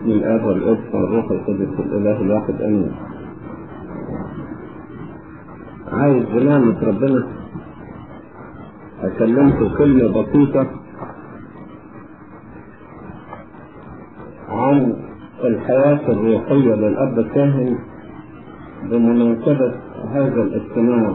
باسم الآب والابن والروح القدس الإله الواحد آمين. عايز بنعمة ربنا أكلمكم كلمة بسيطة عن الحياة الروحية للأب الكاهن بمناسبة هذا الاجتماع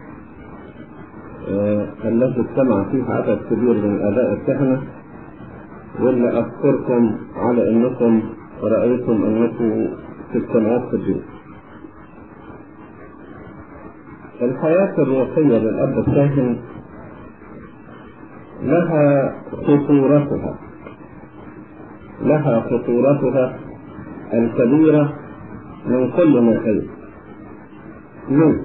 آه الذي اجتمع فيه عدد كبير من آباء الكهنة واللي أذكركم على أنكم رأيتم أنكم تجتمعات في البيت. الحياة الروحية للأب الكاهن لها خطورتها لها خطورتها الكبيرة من كل ناحية ليه؟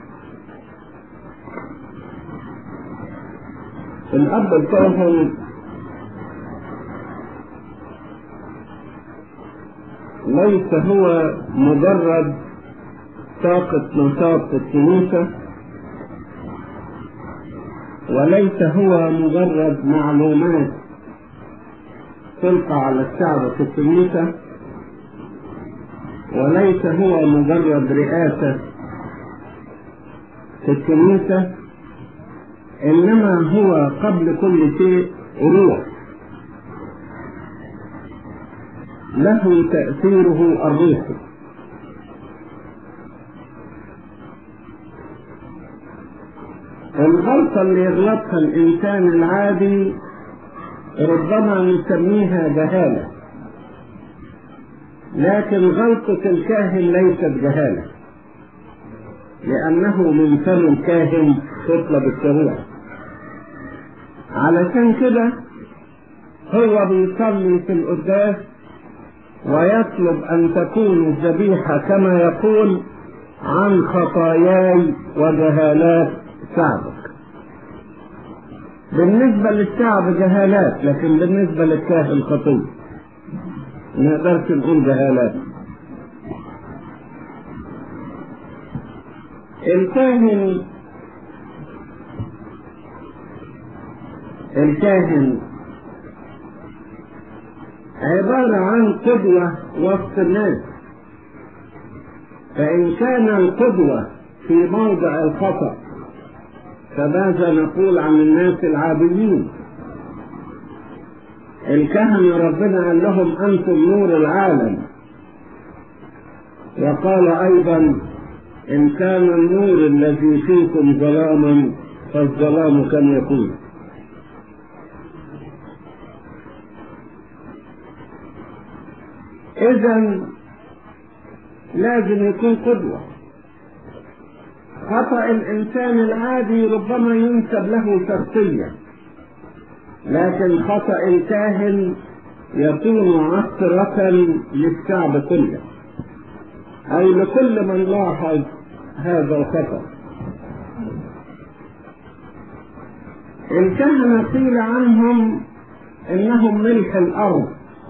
الأب الكاهن ليس هو مجرد طاقة نشاط في الكنيسة وليس هو مجرد معلومات تلقى على الشعب في الكنيسة وليس هو مجرد رئاسة في الكنيسة إنما هو قبل كل شيء روح له تأثيره الروحي الغلطة اللي يغلطها الإنسان العادي ربما نسميها جهالة لكن غلطة الكاهن ليست جهالة لأنه من فم الكاهن تطلب الشريعة علشان كده هو بيصلي في القداس ويطلب أن تكون الذبيحة كما يقول عن خطاياي وجهالات شعبك بالنسبة للشعب جهالات لكن بالنسبة للكاهن خطية ما نقدرش نقول جهالات الكاهن الكاهن عبارة عن قدوة وسط الناس فإن كان القدوة في موضع الخطأ فماذا نقول عن الناس العاديين الكهنة ربنا قال لهم أنتم نور العالم وقال أيضا إن كان النور الذي فيكم ظلاما فالظلام كم يكون إذا لازم يكون قدوة خطأ الإنسان العادي ربما ينسب له شخصية لكن خطأ الكاهن يكون عثرة للشعب كله أي لكل من لاحظ هذا الخطأ الكهنة قيل عنهم إنهم ملح الأرض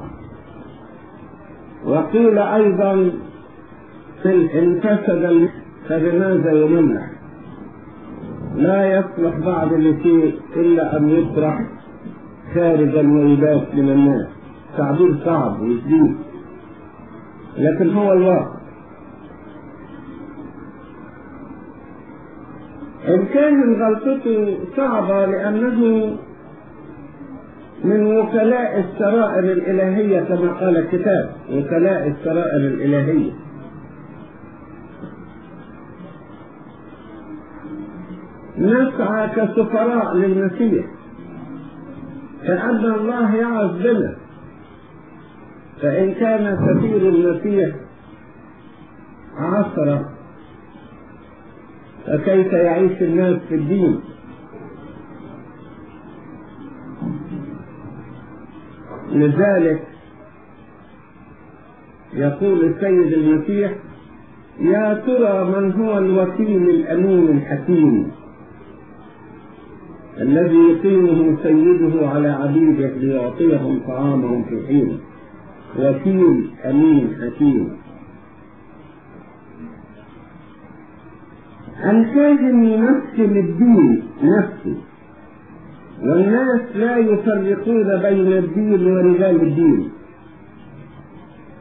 وقيل أيضا في إن فسد فبماذا يمنع لا يصلح بعد لشيء إلا أن يطرح خارج الويلات من الناس تعبير صعب وشديد لكن هو الواقع الكاهن غلطته صعبة لأنه من وكلاء السرائر الإلهية كما قال الكتاب وكلاء السرائر الإلهية نسعى كسفراء للمسيح كأن الله يعظ بنا فإن كان سفير المسيح عصرة فكيف يعيش الناس في الدين لذلك يقول السيد المسيح يا ترى من هو الوكيل الأمين الحكيم الذي يقيمه سيده على عبيده ليعطيهم طعامهم في حين وكيل أمين حكيم الكاهن يمثل الدين نفسه والناس لا يفرقون بين الدين ورجال الدين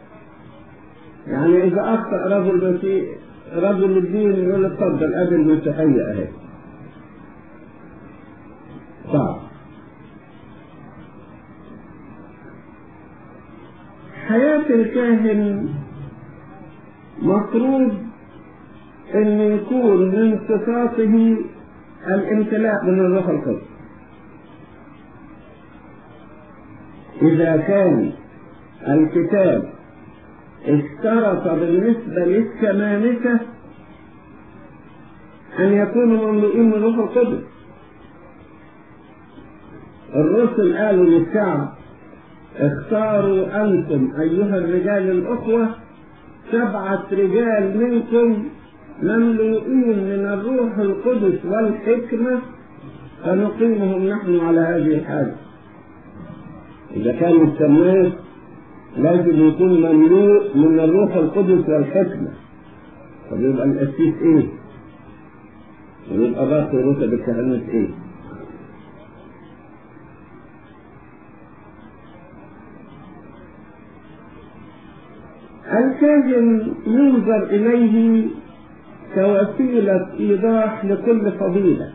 يعني إذا أخطأ رجل مسيح رجل الدين يقول له اتفضل أدي المسيحية أهي صعب حياة الكاهن مفروض أن يكون من صفاته الامتلاء من الروح القدس إذا كان الكتاب اشترط بالنسبة للشمامسة أن يكونوا مملوئين من الروح القدس الرسل قالوا للشعب اختاروا أنتم أيها الرجال الأخوة سبعة رجال منكم مملوئين من الروح القدس والحكمة فنقيمهم نحن على هذه الحاجة إذا كان الشماس لازم يكون مملوء من الروح القدس والحكمة طب يبقى الأسيس إيه؟ ويبقى باقي رتب الكهنوت إيه؟ الكاهن ينظر إليه كوسيلة إيضاح لكل فضيلة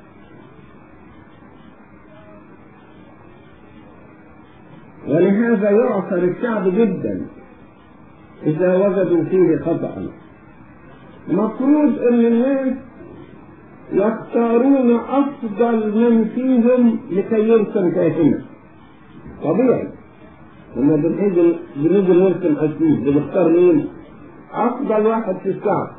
ولهذا يعثر الشعب جدا إذا وجدوا فيه خطأ مفروض أن الناس يختارون أفضل من فيهم لكي يرسم كاهنا طبيعي لما بنيجي بنيجي نرسم أسيس بنختار مين؟ أفضل واحد في الشعب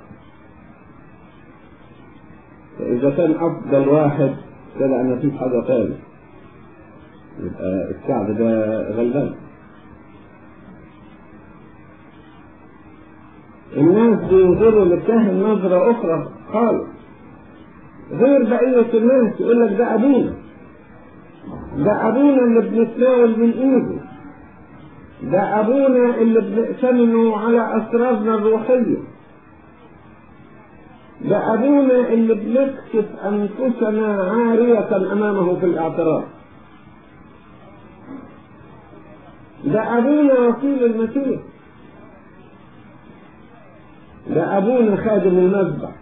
فإذا كان أفضل واحد طلع ما فيش حاجة تاني يبقى الشعب ده غلبان الناس بينظروا للكاهن نظرة أخرى خالص غير بقية الناس يقول لك ده أبونا ده أبونا اللي بنتناول من إيده ده أبونا اللي بنأتمنه على أسرارنا الروحية ده أبونا اللي بنكشف أنفسنا عارية أمامه في الاعتراف ده أبونا وكيل المسيح ده أبونا خادم المذبح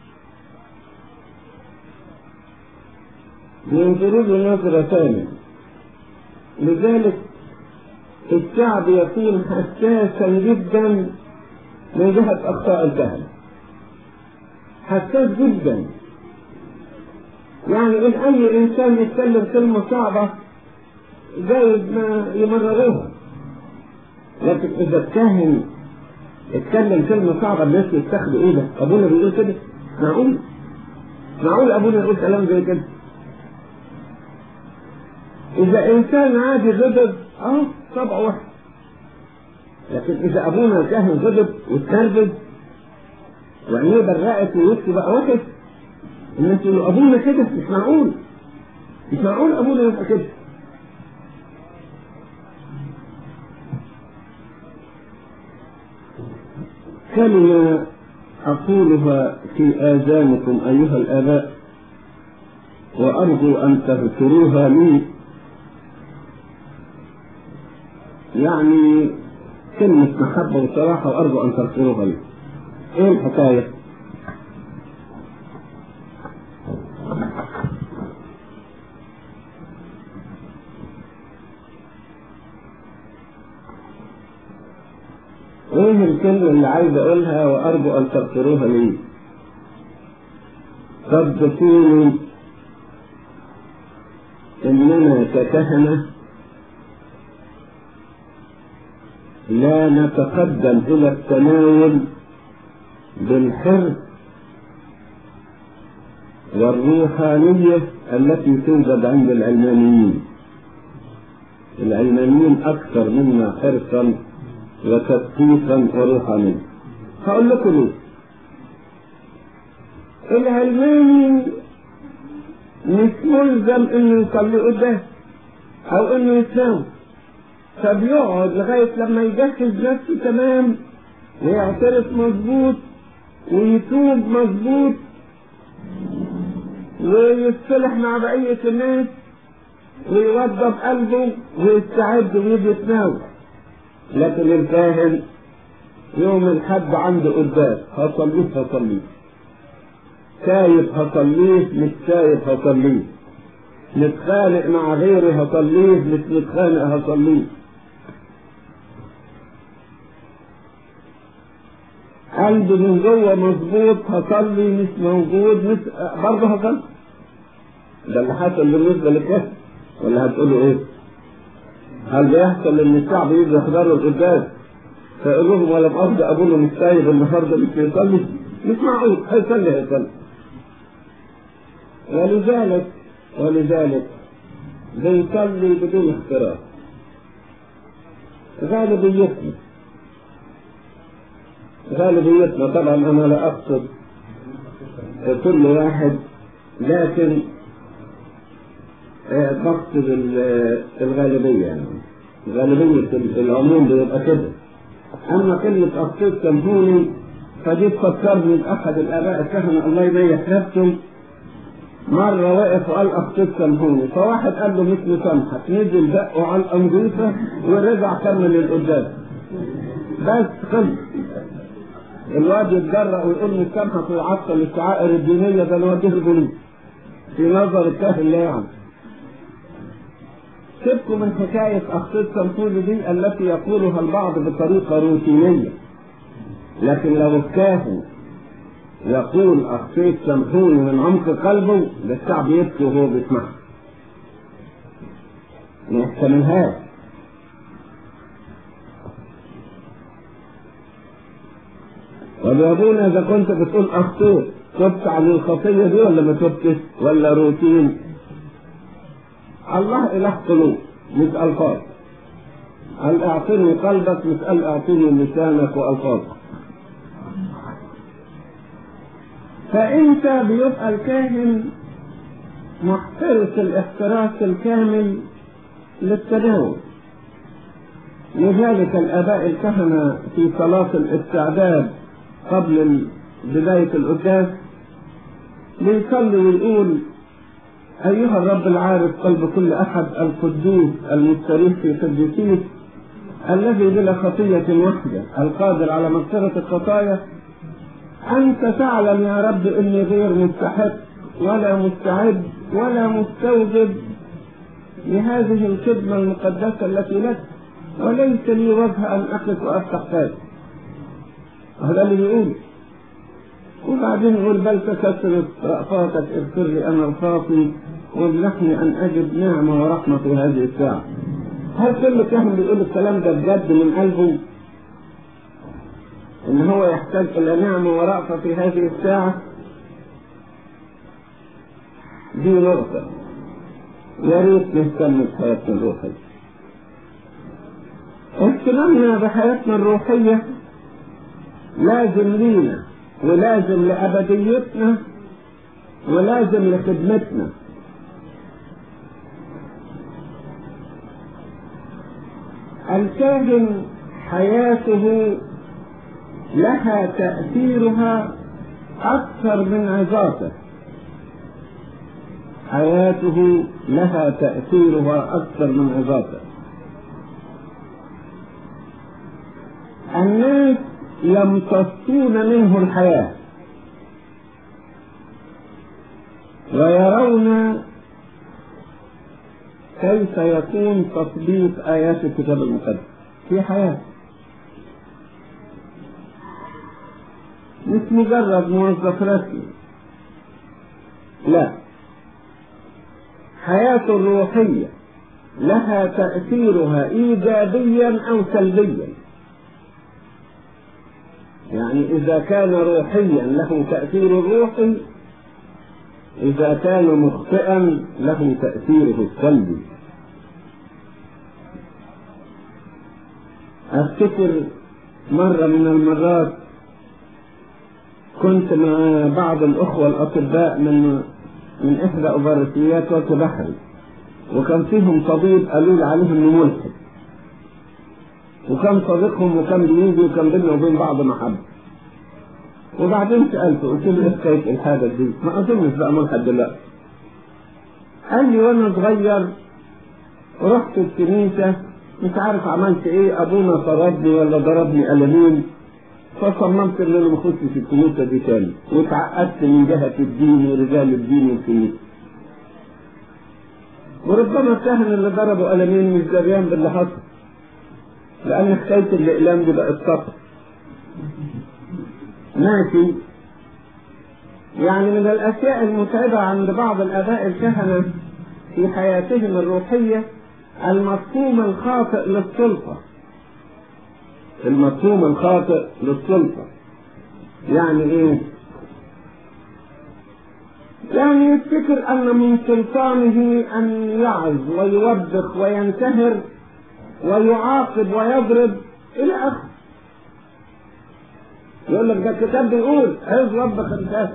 ينظروا له نظرة ثانية لذلك الشعب يكون حساسا جدا من جهة أخطاء الكهنة حساس جدا يعني إن أي إنسان يتكلم كلمة صعبة جايز ما يمرروها لكن إذا الكاهن اتكلم كلمة صعبة الناس يتخذوا إيه ده؟ أبونا بيقول كده؟ معقول؟ معقول أبونا يقول كلام زي كده؟ إذا إنسان عادي غضب أه طبع واحد لكن إذا أبونا الكاهن غضب واتنرفز وعينيه برقت ووشه بقى وحش الناس يقولوا أبونا كده مش معقول مش معقول أبونا يبقى كده كلمة أقولها في آذانكم أيها الآباء وأرجو أن تذكروها لي يعني كلمة محبة وصراحة وأرجو أن تذكروها لي إيه الحكاية؟ ايه الكلمة اللي عايز اقولها وارجو ان تذكروها لي قد تكون اننا ككهنة لا نتقدم الى التناول بالحرص والروحانية التي توجد عند العلمانيين العلمانيين اكثر منا حرصا وتثقيفا وروحانيا هقول لكم ليه العلماني مش ملزم انه يصلي قدام او انه يتنام فبيقعد لغاية لما يجهز نفسه تمام ويعترف مظبوط ويتوب مظبوط ويتصلح مع بقية الناس ويوظف قلبه ويستعد ويجي يتناول لكن الكاهن يوم الحد عندي قداس هصليه هصليه سايب هصليه مش سايب هصليه متخانق مع غيري هصليه مش متخانق هصليه قلبي من جوه مظبوط هصلي مش موجود مش برضه هصلي ده اللي حصل بالنسبه للكهف ولا هتقولوا ايه؟ هل بيحصل ان الشعب يجي يحضروا القداس فيقول لهم ولا بقصد ابونا مش سايب النهارده مش بيصلي مش معقول هيصلي هيصلي ولذلك ولذلك بيصلي بدون اختراع غالبيتنا غالبيتنا طبعا انا لا اقصد كل واحد لكن بقصد الغالبية يعني غالبية العموم بيبقى كده أما كلمة أقصد سامحوني فدي تفكرني بأحد الآباء الكهنة الله يبيح نفسه مرة وقف وقال أقصد سامحوني فواحد قال له مثل سامحك نزل دقه على الأنظيفة ورجع كمل القداس بس خلص الواد يتجرأ ويقول لي سامحك ويعطل الشعائر الدينية ده الواد يهرب في نظر الكاهن لا يعني سيبكم من حكاية أخطيط سمسول دي التي يقولها البعض بطريقة روتينية لكن لو الكاهن يقول أخطيط سامحوني من عمق قلبه ده الشعب يبكي وهو بيسمعها ما يحتملهاش طب يا ابونا اذا كنت بتقول اخطيت تبت عن الخطيه دي ولا ما تبتش ولا روتين الله اله قلوب مش الفاظ قال اعطني قلبك مش قال اعطني لسانك والفاظك فانت بيبقى الكاهن محترس الاحتراس الكامل للتناول لذلك الاباء الكهنه في صلاه الاستعداد قبل بدايه القداس بيصلي ويقول أيها الرب العارف قلب كل أحد القدوس المستريح في قدسيه الذي بلا خطية وحدة القادر على مغفرة الخطايا أنت تعلم يا رب إني غير مستحق ولا مستعد ولا مستوجب لهذه الخدمة المقدسة التي لك وليس لي وجه أن أقف وأفتح فاتي هذا اللي بيقول وبعدين يقول بل تكسرت رأفاتك اغفر لي أنا الخاطي وامنحني أن أجد نعمة ورحمة في هذه الساعة هل كل كاهن بيقول الكلام ده بجد من قلبه إن هو يحتاج إلى نعمة ورأفة في هذه الساعة دي نقطة يا ريت نهتم بحياتنا الروحية اهتمامنا بحياتنا الروحية لازم لينا ولازم لأبديتنا ولازم لخدمتنا الكاهن حياته لها تأثيرها أكثر من عظاته حياته لها تأثيرها أكثر من عظاته الناس يمتصون منه الحياة ويرون كيف يكون تطبيق آيات الكتاب المقدس في حياة مش مجرد موظف رسمي لا حياته الروحية لها تأثيرها إيجابيا أو سلبيا يعني إذا كان روحيا له تأثير روحي إذا كان مخطئا له تأثيره السلبي أفتكر مرة من المرات كنت مع بعض الأخوة الأطباء من من إحدى أوبرسيات وقت بحري وكان فيهم طبيب قالوا لي عليه إنه ملحد وكان صديقهم وكان بيجي وكان بيننا وبين بعض محبة وبعدين سألته قلت له ايه حكاية الحاجة دي؟ ما أظنش بقى ملحد دلوقتي. قال لي وأنا صغير رحت الكنيسة مش عارف عملت إيه أبونا طردني ولا ضربني قلمين فصممت ان انا ما اخشش الكنيسه دي تاني واتعقدت من جهه الدين ورجال الدين والكنيسه وربما الكاهن اللي ضربه قلمين مش دريان باللي حصل لان حكايه الاقلام دي بقت سطر ماشي يعني من الاشياء المتعبه عند بعض الاباء الكهنه في حياتهم الروحيه المفهوم الخاطئ للسلطه المفهوم الخاطئ للسلطه يعني ايه يعني يفتكر ان من سلطانه ان يعظ ويوبخ وينتهر ويعاقب ويضرب الى اخره يقول لك ده الكتاب بيقول عظ وبخ انتهر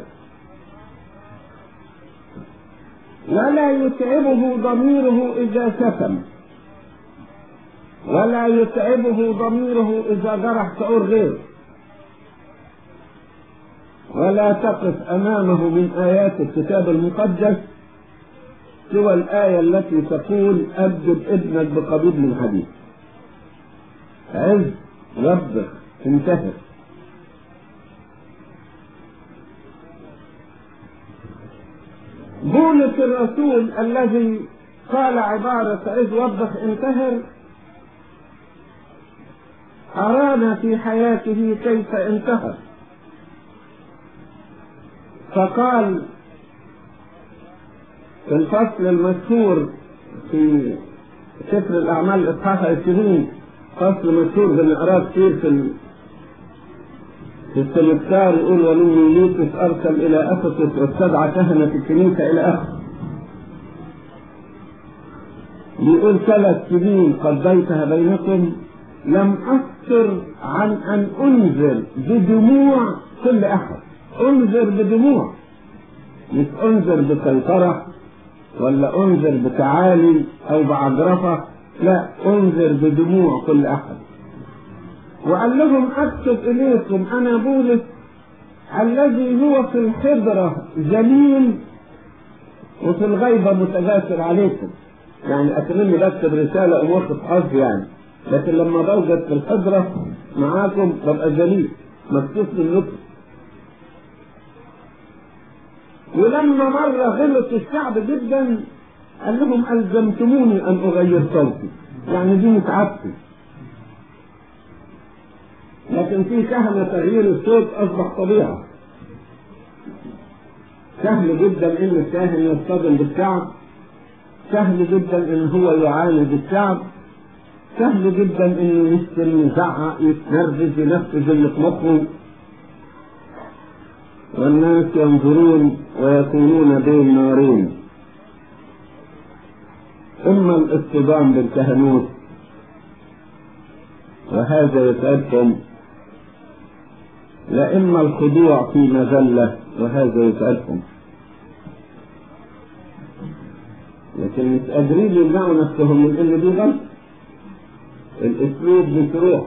ولا يتعبه ضميره اذا شتم ولا يتعبه ضميره اذا جرح شعور غيره ولا تقف امامه من ايات الكتاب المقدس سوى الايه التي تقول ادب ابنك بقبيل من حديد عز وبخ انتهر بولس الرسول الذي قال عبارة عز وبخ انتهر أرانا في حياته كيف انتهر فقال في الفصل المشهور في سفر الأعمال إصحاح 20 فصل مشهور بنقراه كتير في في السمكتار يقول ولم يوسف أرسل إلى أفسس واستدعى كهنة الكنيسة إلى آخره بيقول ثلاث سنين قضيتها بينكم لم أكثر عن أن أنذر بدموع كل أحد انذر بدموع مش انذر بسيطرة ولا انذر بتعالي او بعجرفة لا انذر بدموع كل احد وقال لهم اكتب اليكم انا بولس الذي هو في الحضرة جميل وفي الغيبة متجاسر عليكم يعني اكنني بكتب رسالة واخد حظ يعني لكن لما بوجد في الحضرة معاكم ببقى جليل مكتوب منكم ولما مرة غلط الشعب جدا قال لهم ألزمتموني أن أغير صوتي يعني دي متعبتي لكن في كهنة تغيير الصوت أصبح طبيعة سهل جدا إن الكاهن يصطدم بالشعب سهل جدا إن هو يعاند الشعب سهل جدا إنه يشتم يزعق يتنرفز ينفذ اللي في مخه والناس ينظرون ويكونون بين نارين إما الاصطدام بالكهنوت وهذا يتعبكم لا إما الخضوع في مذلة وهذا يتعبكم لكن مش قادرين يمنعوا نفسهم من ان دي غلط الاسلوب بتروح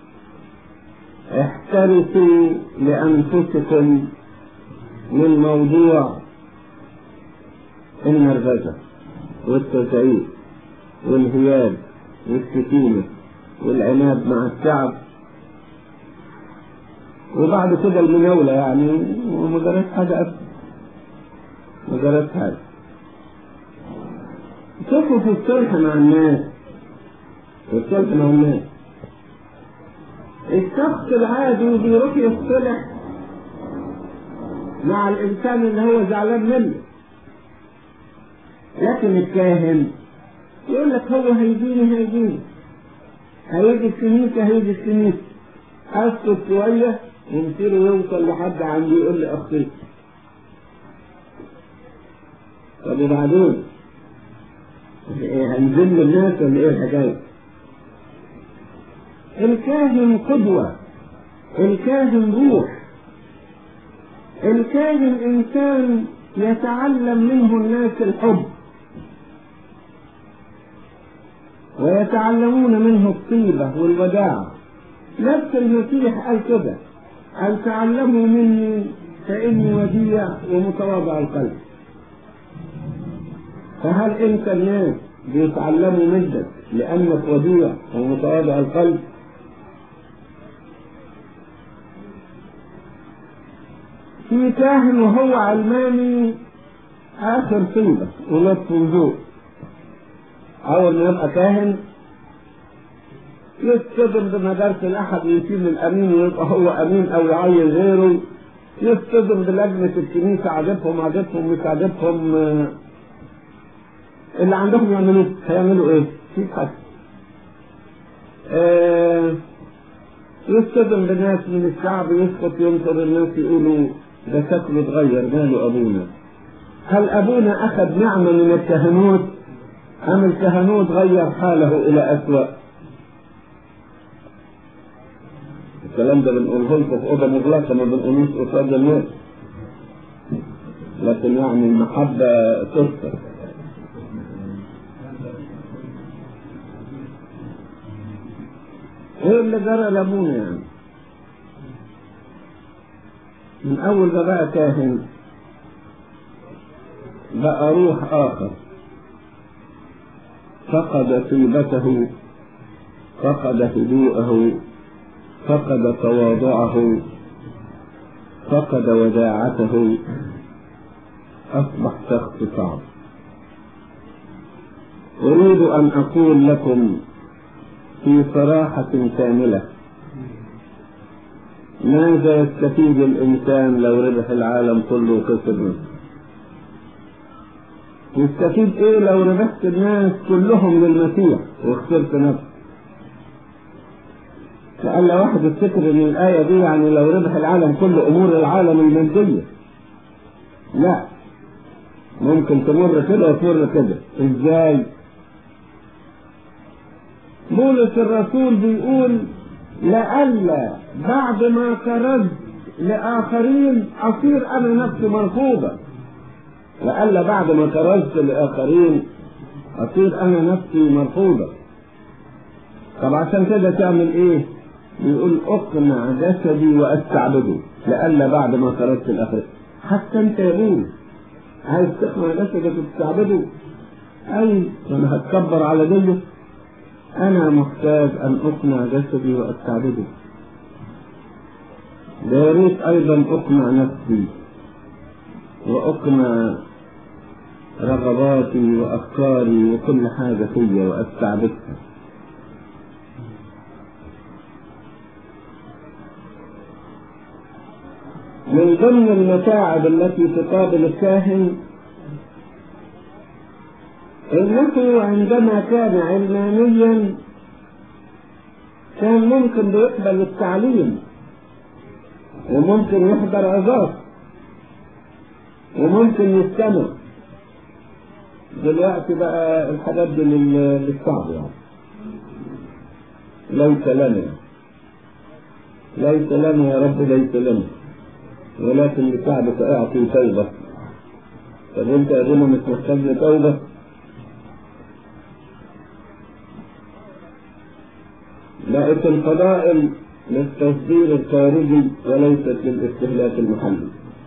احترسوا لانفسكم من موضوع النرفزة والتزعيق والهياب والشتيمة والعناد مع الشعب وبعد كده المناولة يعني وما جرت حاجة أبدا ما جرت حاجة شوفوا في الصلح مع الناس في الصلح مع الناس الشخص العادي بيروح يصطلح مع الإنسان اللي هو زعلان منه لكن الكاهن يقول لك هو هيجيني هيجيني هيجي الكنيسة هيجي الكنيسة أسكت شوية يمكن يوصل لحد عندي يقول لي أخطيت طب وبعدين هنزل الناس ولا ايه الحكاية؟ الكاهن قدوة الكاهن روح الكاهن إنسان يتعلم منه الناس الحب ويتعلمون منه الطيبة والوداع نفس المسيح قال كده قال تعلموا مني فإني وديع ومتواضع القلب فهل أنت الناس بيتعلموا منك لأنك وديع ومتواضع القلب في كاهن وهو علماني آخر طيبة ولطف وذوق أول ما يبقى كاهن يصطدم بمدارس الأحد ويشيل الأمين ويبقى هو أمين أو يعين غيره يصطدم بلجنة الكنيسة عجبهم عجبهم مش عجبهم اللي عندهم يعملوا هيعملوا ايه؟ في حاجة آه يصطدم بناس من الشعب يسقط ينصر الناس يقولوا ده شكله اتغير ماله ابونا هل ابونا اخذ نعمه من الكهنوت ام الكهنوت غير حاله الى اسوا الكلام ده بنقوله لكم في اوضه مغلقه ما بنقولوش قصاد الناس لكن يعني المحبه تذكر ايه اللي جرى لابونا يعني من اول ما بقى كاهن بقى روح اخر فقد طيبته فقد هدوءه فقد تواضعه فقد وداعته اصبح شخص صعب اريد ان اقول لكم في صراحة كاملة ماذا يستفيد الإنسان لو ربح العالم كله وخسر نفسه؟ يستفيد إيه لو ربحت الناس كلهم للمسيح وخسرت نفسك؟ لأن واحد يفتكر إن الآية دي يعني لو ربح العالم كل أمور العالم المادية. لا ممكن تمر كده وتمر كده، إزاي؟ بولس الرسول بيقول لئلا بعد ما كرزت لآخرين أصير أنا نفسي مرفوضة لئلا بعد ما كرزت لآخرين أصير أنا نفسي مرفوضة طب عشان كده تعمل إيه؟ بيقول أقنع جسدي وأستعبده لئلا بعد ما كرزت الآخرين حتى أنت يا بولس عايز تقنع جسدك وتستعبده أي أنا هتكبر على ديه أنا محتاج أن أقنع جسدي وأستعبده يا ريت أيضا أقنع نفسي وأقنع رغباتي وأفكاري وكل حاجة فيا وأستعبدها من ضمن المتاعب التي تقابل الكاهن انه عندما كان علمانيا كان ممكن بيقبل التعليم وممكن يحضر عظات وممكن يستمع دلوقتي بقى الحاجات دي للصعب يعني ليس لنا ليس لنا يا رب ليس لنا ولكن لشعبك اعطي توبه طب انت يا ابونا مش محتاج لتوبه بقت الفضائل للتصدير الخارجي وليست للاستهلاك المحلي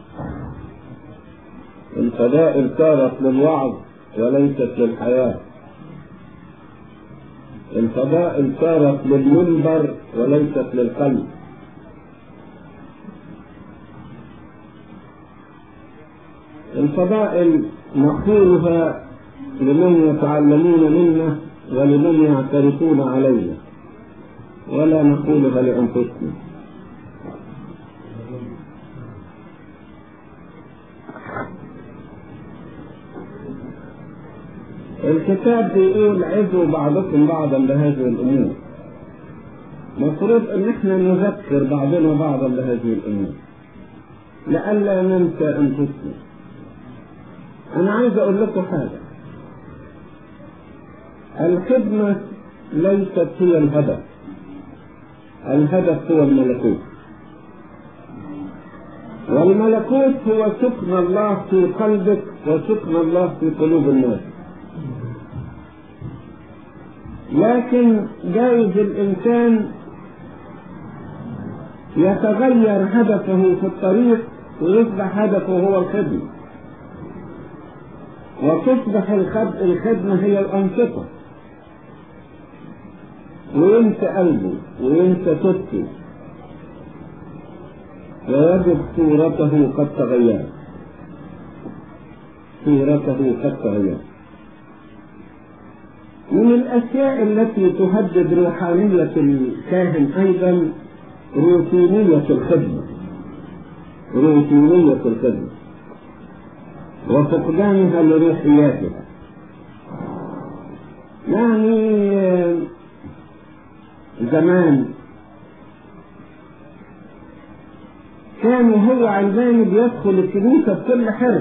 الفضائل صارت للوعظ وليست للحياة الفضائل صارت للمنبر وليست للقلب الفضائل نقولها لمن يتعلمون منا ولمن يعترفون علينا ولا نقولها لأنفسنا الكتاب بيقول عزوا بعضكم بعضا بهذه الأمور مفروض ان احنا نذكر بعضنا بعضا بهذه الامور لئلا ننسى انفسنا انا عايز اقول لكم حاجه الخدمه ليست هي الهدف الهدف هو الملكوت والملكوت هو سكن الله في قلبك وسكن الله في قلوب الناس لكن جايز الانسان يتغير هدفه في الطريق ويصبح هدفه هو الخدمة وتصبح الخدمة هي الأنشطة وينسى قلبه وينسى توبته ويجد صورته قد تغيرت صورته قد تغيرت من الأشياء التي تهدد روحانية الكاهن أيضا روتينية الخدمة روتينية الخدمة وفقدانها لروحياتها يعني زمان كان هو علماني بيدخل الكنيسة بكل حرص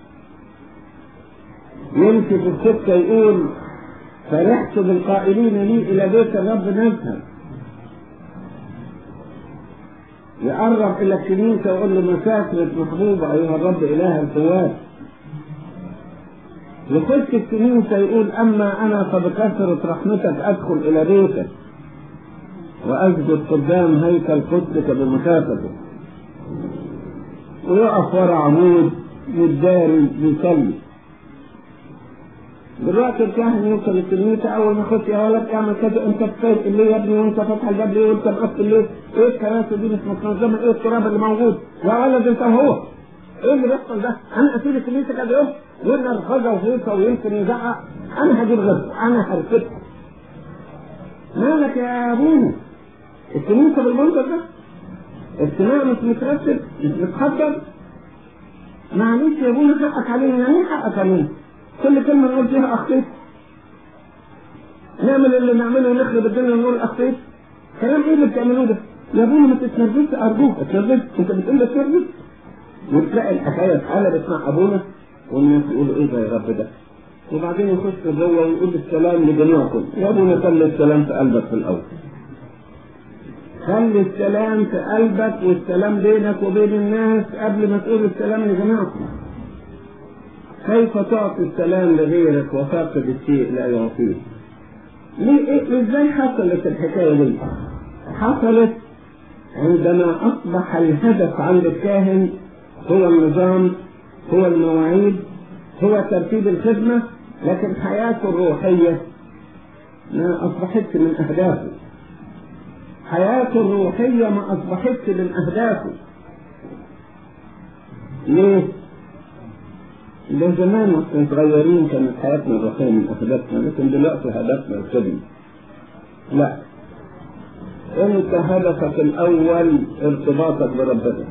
يمشي في السكة يقول فرحت بالقائلين لي إلى بيت الرب نذهب يقرب إلى الكنيسة ويقول له مسافرة محبوبة أيها الرب إله القوات يخش الكنيسة يقول أما أنا فبكثرة رحمتك أدخل إلى بيتك وأسجد قدام هيكل قدسك بمسافتك ويقف ورا عمود يتداري يصلي دلوقتي الكاهن يوصل الكنيسة أول ما يخش يا ولد اعمل كذا أنت بتايق اللي يا ابني وأنت فاتح الباب ليه وأنت مقفل ليه؟ إيه الكراسي دي مش متنظمة إيه التراب اللي موجود؟ يا ولد أنت هو إيه اللي بيحصل ده؟ أنا أسيب الكنيسة كذا يوم يقول نرفزة وهيصة ويمكن يزعق أنا هجيب غيره أنا هركبها مالك يا أبونا؟ الكنيسة بالمنظر ده؟ اجتماع مش مترتب مش متحضر معلش يا ابونا حقك علينا يعني ايه حقك علينا؟ كل كلمة نقول فيها أخطيت نعمل اللي نعمله ونخرب الدنيا ونقول أخطيت كلام إيه اللي بتعملوه ده؟ يا ابونا ما تتنرفزش أرجوك اتنرفزت أنت بتقول لي اتنرفز وتلاقي الحكاية اتقلبت مع أبونا والناس يقولوا إيه ده يا رب ده؟ وبعدين يخش جوه ويقول السلام لجميعكم يا ابونا خلي السلام في قلبك في الأول خلي السلام في قلبك والسلام بينك وبين الناس قبل ما تقول السلام لجماعتك كيف تعطي السلام لغيرك وفاقد الشيء لا يعطيه ليه إيه ازاي حصلت الحكايه دي حصلت عندما اصبح الهدف عند الكاهن هو النظام هو المواعيد هو ترتيب الخدمه لكن حياته الروحيه ما اصبحتش من اهدافه حياته الروحية ما أصبحتش من أهدافه ليه؟ ده زمان واحنا صغيرين كانت حياتنا الروحية من أهدافنا لكن دلوقتي هدفنا الخدمة لا أنت هدفك الأول ارتباطك بربنا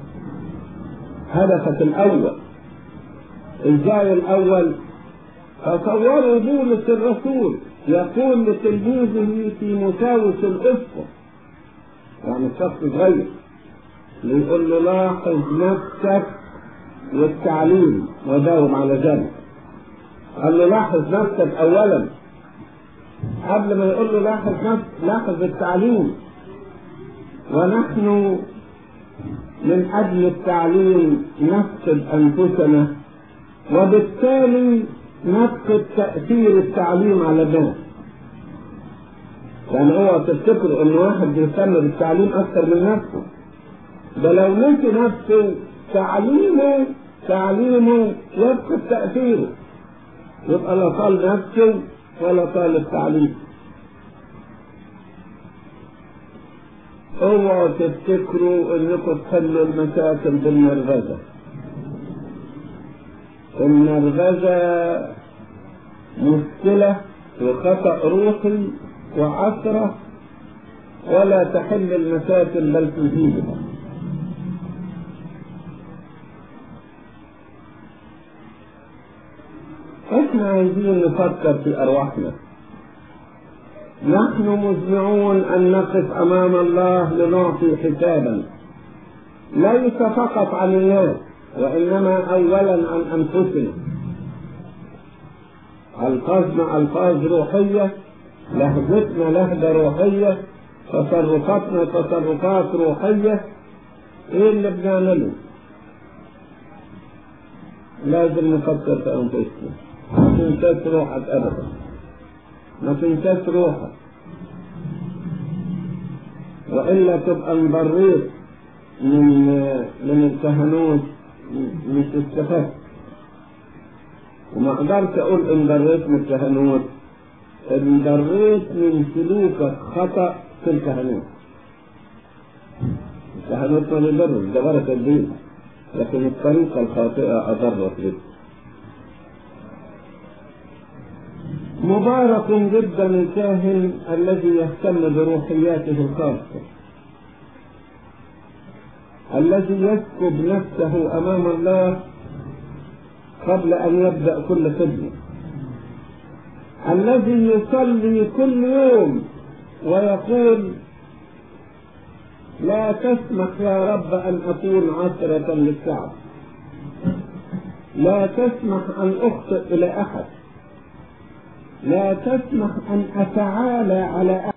هدفك الأول إزاي الأول تصوروا بولس الرسول يقول لتلميذه في مساوس الأفق يعني الشخص صغير يقول له لاحظ نفسك والتعليم وداوم على ذلك قال له لاحظ نفسك اولا قبل ما يقول له لاحظ نفسك لاحظ التعليم ونحن من اجل التعليم نفقد انفسنا وبالتالي نفقد تاثير التعليم على الناس يعني اوعى تفتكروا ان واحد بيهتم بالتعليم اكثر من نفسه ده لو نسي نفسه تعليمه تعليمه يفقد تأثيره يبقى لا طال نفسه ولا طال التعليم اوعوا تفتكروا انكم تحلوا المشاكل بالنرغزة النرغزة مشكلة وخطأ روحي وعثرة ولا تحل المشاكل بل تزيدها احنا عايزين نفكر في ارواحنا نحن مزمعون ان نقف امام الله لنعطي حسابا ليس فقط عن الناس وانما اولا عن انفسنا الفاظنا الفاظ روحيه لهجتنا لهجه روحيه تصرفاتنا تصرفات روحيه ايه اللي بنعمله لازم نفكر في انفسنا ما تنساش روحك ابدا ما تنساش روحك والا تبقى انضريت من من الكهنوت مش استفدت وما اقدرش اقول انضريت من الكهنوت انضريت من سلوكك خطا في الكهنوت كهنوت ما يضرش ده بركة الدين لكن الطريقة الخاطئة أضرت به مبارك جدا الكاهن الذي يهتم بروحياته الخاصة الذي يسكب نفسه أمام الله قبل أن يبدأ كل خدمة الذي يصلي كل يوم ويقول لا تسمح يا رب أن أكون عثرة للشعب لا تسمح أن أخطئ إلى أحد لا تسمح أن أتعالى على أحد